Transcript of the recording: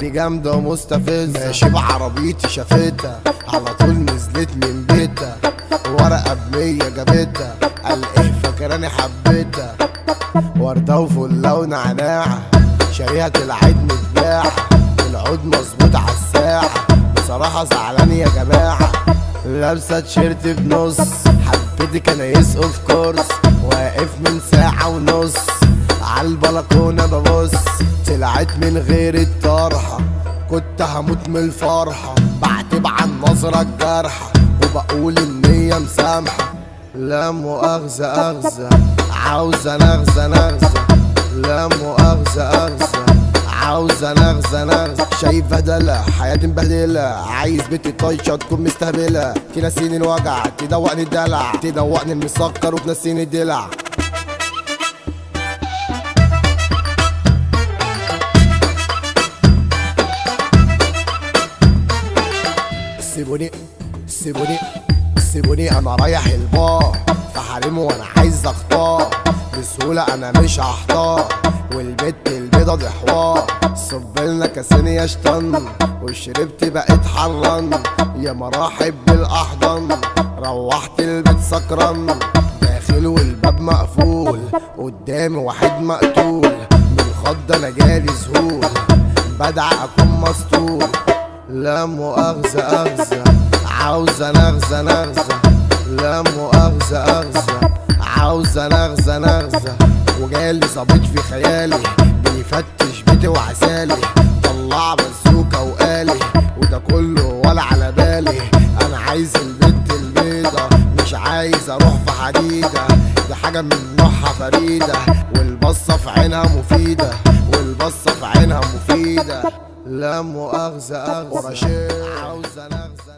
جامدة ومستفزة ماشي بعربيتي شافتها على طول نزلت من بيتها ورقة بمية جابتها قال ايه فاكراني حبيتها وردة وفلة ونعناع شريهة العيد متباعة العود مظبوط عالساعة بصراحة زعلان يا جماعة لابسة تيشيرت بنص حبيتك انا يس اوف كورس واقف من ساعة ونص عالبلكونة ببص طلعت من غير الطرحة كنت هموت من الفرحة بعتب عن نظرة الجارحة وبقول ان هي مسامحة لا مؤاخذة أخذة عاوزة نغزة نغزة لا مؤاخذة أخذة عاوزة نغزة نغزة شايفة دلع حياتي مبهدلة عايز بنتي طايشة تكون مستهبلة تنسيني الوجع تدوقني الدلع تدوقني المسكر وتنسيني الدلع سيبوني سيبوني سيبوني انا رايح البار في حريم وانا عايز اختار بسهولة انا مش هحتار والبت البيضة دي حوار صبلنا كاسين يا شطن وشربت بقيت حران يا مراحب بالاحضان روحت البيت سكران داخل والباب مقفول قدامي واحد مقتول من الخض انا جالي ذهول بدعى اكون مسطول لا مؤاخذة أخذة عاوزة نغزة نغزة لا مؤاخذة أخذة عاوزة نغزة نغزة وجالي ظابط في خيالي بيفتش بيتي وعسالي طلع بزوكة وقالي وده كله ولا على بالي أنا عايز البت البيضة مش عايز أروح في حديدة دي حاجة من نوعها فريدة والبصة في عينها مفيدة والبصة في عينها مفيدة لا مؤاخذة أخذة ورا شيء عاوزة